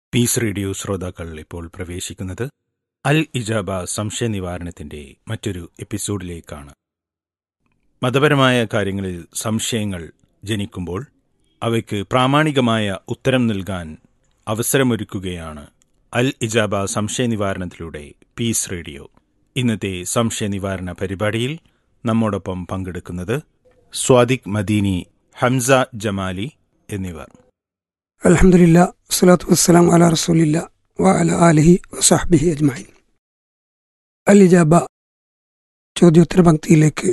piece radio ശ്രോതാക്കൾ ഇപ്പോൾ പ്രവേശിക്കുന്നത് അൽ ഇജാബ സംശയ നിവാരണത്തിന്റെ മറ്റൊരു എപ്പിസോഡിലേക്കാണ് മതപരമായ കാര്യങ്ങളിൽ സംശയങ്ങൾ ജനിക്കുമ്പോൾ അവയ്ക്ക് പ്രാമാണികമായ ഉത്തരം നൽകാൻ അവസരമൊരുക്കുകയാണ് അൽ ഇജാബ സംശയ നിവാരണത്തിലൂടെ പീസ് റേഡിയോ ഇന്നത്തെ സംശയ നിവാരണ പരിപാടിയിൽ നമ്മോടൊപ്പം പങ്കെടുക്കുന്നത് സ്വാദിഖ് മദീനി ഹംസ ജമാലി എന്നിവർ അലഹമുല്ല വസ്സലാത്തു വസ്സലാം അല റസൂലില്ല വ അല ആലിഹി വസാഹ്ബിഹി അജ്മൈൻ അൽ ഇജാബ ചോദ്യോത്തര പങ്ക്തിയിലേക്ക്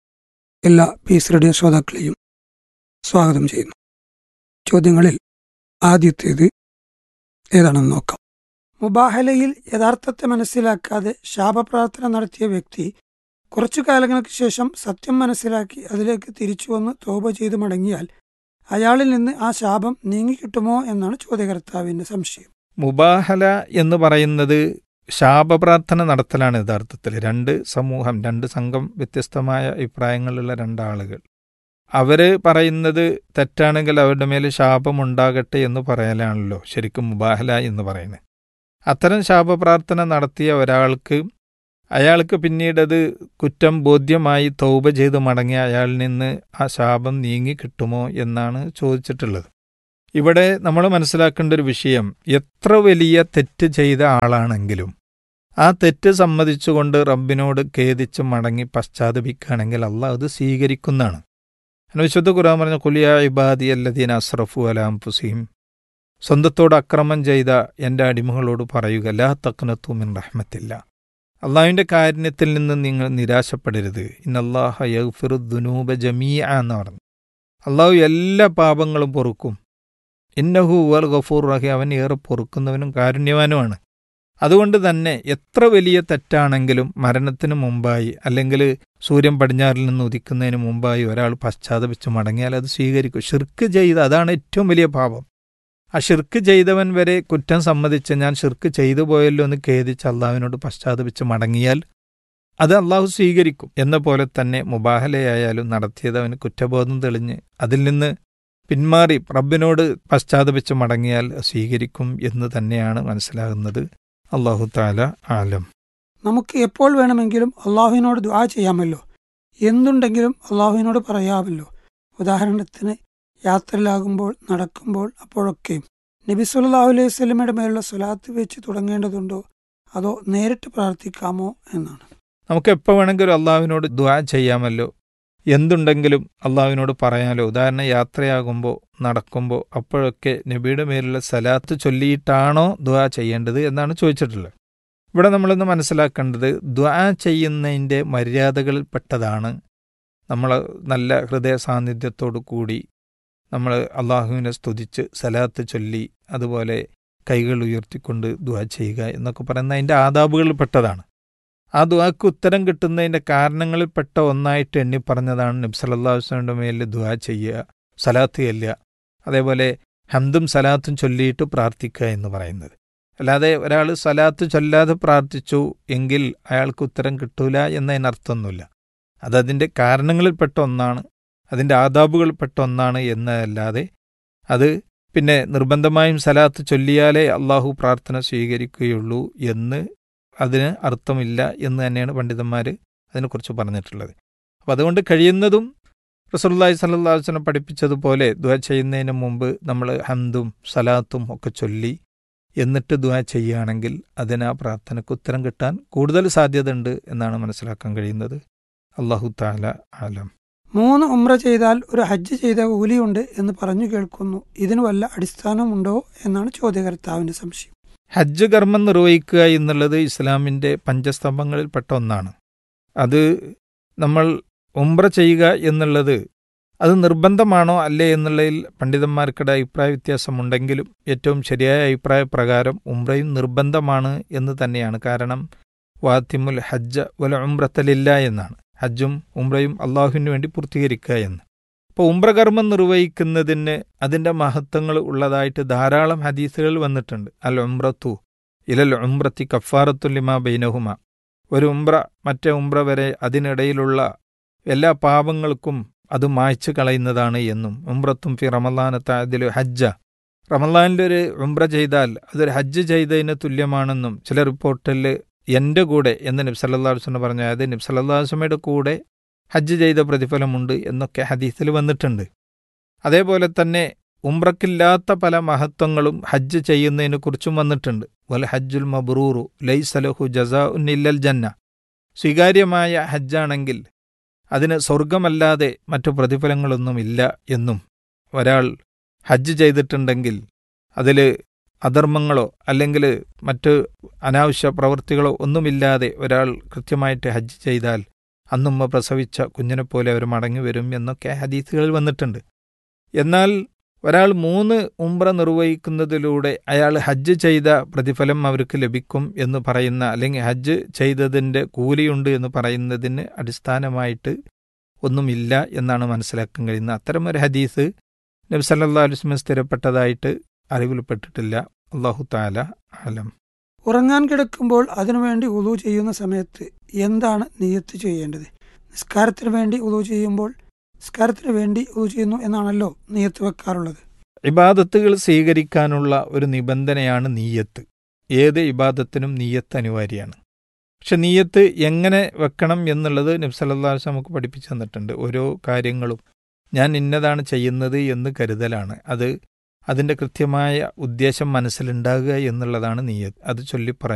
എല്ലാ പീസ് റേഡിയോ ശ്രോതാക്കളെയും സ്വാഗതം ചെയ്യുന്നു ചോദ്യങ്ങളിൽ ആദ്യത്തേത് ഏതാണെന്ന് നോക്കാം മുബാഹലയിൽ യഥാർത്ഥത്തെ മനസ്സിലാക്കാതെ ശാപപ്രാർത്ഥന നടത്തിയ വ്യക്തി കുറച്ചു കാലങ്ങൾക്ക് ശേഷം സത്യം മനസ്സിലാക്കി അതിലേക്ക് തിരിച്ചു വന്ന് തോപ ചെയ്ത് മടങ്ങിയാൽ അയാളിൽ നിന്ന് ആ ശാപം നീങ്ങിക്കിട്ടുമോ എന്നാണ് ചോദ്യകർത്താവിന്റെ സംശയം മുബാഹല എന്ന് പറയുന്നത് ശാപപ്രാർത്ഥന നടത്തലാണ് യഥാർത്ഥത്തിൽ രണ്ട് സമൂഹം രണ്ട് സംഘം വ്യത്യസ്തമായ അഭിപ്രായങ്ങളുള്ള രണ്ടാളുകൾ അവര് പറയുന്നത് തെറ്റാണെങ്കിൽ അവരുടെ മേൽ ശാപം ഉണ്ടാകട്ടെ എന്ന് പറയലാണല്ലോ ശരിക്കും മുബാഹല എന്ന് പറയുന്നത് അത്തരം ശാപപ്രാർത്ഥന നടത്തിയ ഒരാൾക്ക് അയാൾക്ക് പിന്നീട് അത് കുറ്റം ബോധ്യമായി തൗബ ചെയ്ത് മടങ്ങിയ അയാളിൽ നിന്ന് ആ ശാപം നീങ്ങി കിട്ടുമോ എന്നാണ് ചോദിച്ചിട്ടുള്ളത് ഇവിടെ നമ്മൾ മനസ്സിലാക്കേണ്ട ഒരു വിഷയം എത്ര വലിയ തെറ്റ് ചെയ്ത ആളാണെങ്കിലും ആ തെറ്റ് സമ്മതിച്ചുകൊണ്ട് റബ്ബിനോട് ഖേദിച്ച് മടങ്ങി പശ്ചാത്തപിക്കുകയാണെങ്കിൽ അള്ളാഹ് അത് സ്വീകരിക്കുന്നതാണ് അങ്ങനെ വിശുദ്ധ ഖുർആൻ പറഞ്ഞ കുലിയ ഇബാദി അല്ലദീൻ അസ്രഫു അലാം ഫുസീം സ്വന്തത്തോട് അക്രമം ചെയ്ത എൻ്റെ അടിമകളോട് പറയുക ലാ തക്നത്തു മിൻ റഹ്മത്തില്ല അള്ളാഹുവിൻ്റെ കാരുണ്യത്തിൽ നിന്ന് നിങ്ങൾ നിരാശപ്പെടരുത് ഇന്നല്ലാഹ യഗ്ഫിറുദ്ദുനൂബ ജമീഅ എന്ന് പറഞ്ഞു അള്ളാഹു എല്ലാ പാപങ്ങളും പൊറുക്കും ഇന്നഹു വൽ ഗഫൂർ റഹി അവൻ ഏറെ പൊറുക്കുന്നവനും കാരുണ്യവാനുമാണ് അതുകൊണ്ട് തന്നെ എത്ര വലിയ തെറ്റാണെങ്കിലും മരണത്തിന് മുമ്പായി അല്ലെങ്കിൽ സൂര്യൻ പടിഞ്ഞാറിൽ നിന്ന് ഉദിക്കുന്നതിന് മുമ്പായി ഒരാൾ പശ്ചാത്തപിച്ച് മടങ്ങിയാൽ അത് സ്വീകരിക്കും ഷിർക്ക് ചെയ്ത് അതാണ് ഏറ്റവും വലിയ പാപം ആ ഷിർക്ക് ചെയ്തവൻ വരെ കുറ്റം സമ്മതിച്ച് ഞാൻ ഷിർക്ക് ചെയ്തു പോയല്ലോ എന്ന് ഖേദിച്ച് അള്ളാഹുവിനോട് പശ്ചാത്തപിച്ച് മടങ്ങിയാൽ അത് അള്ളാഹു സ്വീകരിക്കും എന്ന പോലെ തന്നെ മുബാഹലയായാലും നടത്തിയത് അവന് കുറ്റബോധം തെളിഞ്ഞ് അതിൽ നിന്ന് പിന്മാറി റബ്ബിനോട് പശ്ചാത്തപിച്ച് മടങ്ങിയാൽ സ്വീകരിക്കും എന്ന് തന്നെയാണ് മനസ്സിലാകുന്നത് അള്ളാഹു താല ആലം നമുക്ക് എപ്പോൾ വേണമെങ്കിലും അള്ളാഹുവിനോട് ദുആ ചെയ്യാമല്ലോ എന്തുണ്ടെങ്കിലും അള്ളാഹുവിനോട് പറയാമല്ലോ ഉദാഹരണത്തിന് യാത്രയിലാകുമ്പോൾ നടക്കുമ്പോൾ അപ്പോഴൊക്കെയും നബി സല്ലല്ലാഹു അലൈഹി സ്വലമയുടെ മേലുള്ള സ്വലാത്ത് വെച്ച് തുടങ്ങേണ്ടതുണ്ടോ അതോ നേരിട്ട് പ്രാർത്ഥിക്കാമോ എന്നാണ് നമുക്ക് എപ്പോൾ വേണമെങ്കിലും അള്ളാഹുവിനോട് ദ്വാ ചെയ്യാമല്ലോ എന്തുണ്ടെങ്കിലും അള്ളാഹുവിനോട് പറയാമല്ലോ ഉദാഹരണം യാത്രയാകുമ്പോൾ നടക്കുമ്പോൾ അപ്പോഴൊക്കെ നബിയുടെ മേലുള്ള സലാത്ത് ചൊല്ലിയിട്ടാണോ ദ്വാ ചെയ്യേണ്ടത് എന്നാണ് ചോദിച്ചിട്ടുള്ളത് ഇവിടെ നമ്മളൊന്ന് മനസ്സിലാക്കേണ്ടത് ദ്വാ ചെയ്യുന്നതിൻ്റെ മര്യാദകളിൽ പെട്ടതാണ് നമ്മൾ നല്ല ഹൃദയ സാന്നിധ്യത്തോടു കൂടി നമ്മൾ അള്ളാഹുവിനെ സ്തുതിച്ച് സലാത്ത് ചൊല്ലി അതുപോലെ കൈകൾ ഉയർത്തിക്കൊണ്ട് ദ്വാ ചെയ്യുക എന്നൊക്കെ പറയുന്ന അതിൻ്റെ ആദാബുകളിൽ പെട്ടതാണ് ആ ദുആക്ക് ഉത്തരം കിട്ടുന്നതിൻ്റെ കാരണങ്ങളിൽപ്പെട്ട ഒന്നായിട്ട് എണ്ണി പറഞ്ഞതാണ് നബ് സല്ലല്ലാഹു അലൈഹി വസല്ലമയുടെ മേലിൽ ദുആ ചെയ്യുക സലാത്ത് ചെല്ലുക അതേപോലെ ഹംദും സലാത്തും ചൊല്ലിയിട്ട് പ്രാർത്ഥിക്കുക എന്ന് പറയുന്നത് അല്ലാതെ ഒരാൾ സലാത്ത് ചൊല്ലാതെ പ്രാർത്ഥിച്ചു എങ്കിൽ അയാൾക്ക് ഉത്തരം കിട്ടൂല എന്നതിനർത്ഥമൊന്നുമില്ല അതതിൻ്റെ കാരണങ്ങളിൽപ്പെട്ട ഒന്നാണ് അതിൻ്റെ ആദാബുകളിൽപ്പെട്ട ഒന്നാണ് എന്നതല്ലാതെ അത് പിന്നെ നിർബന്ധമായും സലാത്ത് ചൊല്ലിയാലേ അള്ളാഹു പ്രാർത്ഥന സ്വീകരിക്കുകയുള്ളൂ എന്ന് അതിന് അർത്ഥമില്ല എന്ന് തന്നെയാണ് പണ്ഡിതന്മാർ അതിനെക്കുറിച്ച് പറഞ്ഞിട്ടുള്ളത് അപ്പം അതുകൊണ്ട് കഴിയുന്നതും റസൂല്ലായി സല്ലാസ്ലം പഠിപ്പിച്ചതുപോലെ ദുആ ചെയ്യുന്നതിന് മുമ്പ് നമ്മൾ ഹംദും സലാത്തും ഒക്കെ ചൊല്ലി എന്നിട്ട് ദുആ ചെയ്യുകയാണെങ്കിൽ അതിന് ആ പ്രാർത്ഥനയ്ക്ക് ഉത്തരം കിട്ടാൻ കൂടുതൽ സാധ്യതയുണ്ട് എന്നാണ് മനസ്സിലാക്കാൻ കഴിയുന്നത് അള്ളാഹു താല ആലം മൂന്ന് ഉമ്ര ചെയ്താൽ ഒരു ഹജ്ജ് ചെയ്ത കൂലിയുണ്ട് എന്ന് പറഞ്ഞു കേൾക്കുന്നു ഇതിന് വല്ല അടിസ്ഥാനമുണ്ടോ എന്നാണ് ചോദ്യകർത്താവിന്റെ സംശയം ഹജ്ജ് കർമ്മം നിർവഹിക്കുക എന്നുള്ളത് ഇസ്ലാമിൻ്റെ പഞ്ചസ്തംഭങ്ങളിൽപ്പെട്ട ഒന്നാണ് അത് നമ്മൾ ഉംറ ചെയ്യുക എന്നുള്ളത് അത് നിർബന്ധമാണോ അല്ലേ എന്നുള്ളതിൽ പണ്ഡിതന്മാർക്കിടെ അഭിപ്രായ വ്യത്യാസമുണ്ടെങ്കിലും ഏറ്റവും ശരിയായ അഭിപ്രായ പ്രകാരം ഉംറയും നിർബന്ധമാണ് എന്ന് തന്നെയാണ് കാരണം വാത്തിമുൽ ഹജ്ജ വല ഉംറത്തലില്ല എന്നാണ് ഹജ്ജും ഉംറയും അള്ളാഹുവിന് വേണ്ടി പൂർത്തീകരിക്കുക എന്ന് അപ്പോൾ ഉംറകർമ്മം നിർവഹിക്കുന്നതിന് അതിൻ്റെ മഹത്വങ്ങൾ ഉള്ളതായിട്ട് ധാരാളം ഹദീസുകൾ വന്നിട്ടുണ്ട് അൽ ഉംറത്തു ഇലൽ ഉംറത്തി കഫാറത്തുല്ലിമ ബൈനഹുമ ഒരു ഉംറ മറ്റേ ഉംറ വരെ അതിനിടയിലുള്ള എല്ലാ പാപങ്ങൾക്കും അത് മായ്ച്ചു കളയുന്നതാണ് എന്നും ഉംറത്തും ഫി റമലാനത്ത അതിൽ ഹജ്ജ റമലാനിൽ ഒരു ഉംറ ചെയ്താൽ അതൊരു ഹജ്ജ് ചെയ്തതിന് തുല്യമാണെന്നും ചില റിപ്പോർട്ടിൽ എൻ്റെ കൂടെ എന്ന് നബ്സല്ലാസ്വന്ന് പറഞ്ഞ അതായത് നബ്സല്ലാസ്വമയുടെ കൂടെ ഹജ്ജ് ചെയ്ത പ്രതിഫലമുണ്ട് എന്നൊക്കെ ഹദീസിൽ വന്നിട്ടുണ്ട് അതേപോലെ തന്നെ ഉംറക്കില്ലാത്ത പല മഹത്വങ്ങളും ഹജ്ജ് ചെയ്യുന്നതിനെ കുറിച്ചും വന്നിട്ടുണ്ട് വൽ ഹജ്ജുൽ മബ്രൂറു ലൈസലഹു ജസാ ഉന്നില്ലൽ ജന്ന സ്വീകാര്യമായ ഹജ്ജാണെങ്കിൽ അതിന് സ്വർഗമല്ലാതെ മറ്റു പ്രതിഫലങ്ങളൊന്നുമില്ല എന്നും ഒരാൾ ഹജ്ജ് ചെയ്തിട്ടുണ്ടെങ്കിൽ അതിൽ അധർമ്മങ്ങളോ അല്ലെങ്കിൽ മറ്റ് അനാവശ്യ പ്രവൃത്തികളോ ഒന്നുമില്ലാതെ ഒരാൾ കൃത്യമായിട്ട് ഹജ്ജ് ചെയ്താൽ അന്നുമ്മ പ്രസവിച്ച കുഞ്ഞിനെപ്പോലെ അവർ മടങ്ങി വരും എന്നൊക്കെ ഹദീസുകളിൽ വന്നിട്ടുണ്ട് എന്നാൽ ഒരാൾ മൂന്ന് ഉംറ നിർവഹിക്കുന്നതിലൂടെ അയാൾ ഹജ്ജ് ചെയ്ത പ്രതിഫലം അവർക്ക് ലഭിക്കും എന്ന് പറയുന്ന അല്ലെങ്കിൽ ഹജ്ജ് ചെയ്തതിൻ്റെ കൂലിയുണ്ട് എന്ന് പറയുന്നതിന് അടിസ്ഥാനമായിട്ട് ഒന്നുമില്ല എന്നാണ് മനസ്സിലാക്കാൻ കഴിയുന്നത് അത്തരമൊരു ഹദീസ് നബി സല്ലാ അലുസ്മ സ്ഥിരപ്പെട്ടതായിട്ട് അറിവിൽപ്പെട്ടിട്ടില്ല അള്ളാഹു താല ആലം ഉറങ്ങാൻ കിടക്കുമ്പോൾ അതിനുവേണ്ടി ഉളു ചെയ്യുന്ന സമയത്ത് എന്താണ് നീയത്ത് ചെയ്യേണ്ടത് നിസ്കാരത്തിന് വേണ്ടി ഉളു ചെയ്യുമ്പോൾ നിസ്കാരത്തിന് വേണ്ടി ഉളു ചെയ്യുന്നു എന്നാണല്ലോ നീയത്ത് വെക്കാറുള്ളത് ഇബാദത്തുകൾ സ്വീകരിക്കാനുള്ള ഒരു നിബന്ധനയാണ് നീയത്ത് ഏത് ഇബാദത്തിനും നീയത്ത് അനിവാര്യമാണ് പക്ഷെ നീയത്ത് എങ്ങനെ വെക്കണം എന്നുള്ളത് നബ്സല്ലാസ് നമുക്ക് പഠിപ്പിച്ചു തന്നിട്ടുണ്ട് ഓരോ കാര്യങ്ങളും ഞാൻ ഇന്നതാണ് ചെയ്യുന്നത് എന്ന് കരുതലാണ് അത് അതിൻ്റെ കൃത്യമായ ഉദ്ദേശം മനസ്സിലുണ്ടാകുക എന്നുള്ളതാണ് നീയത്ത് അത് ചൊല്ലി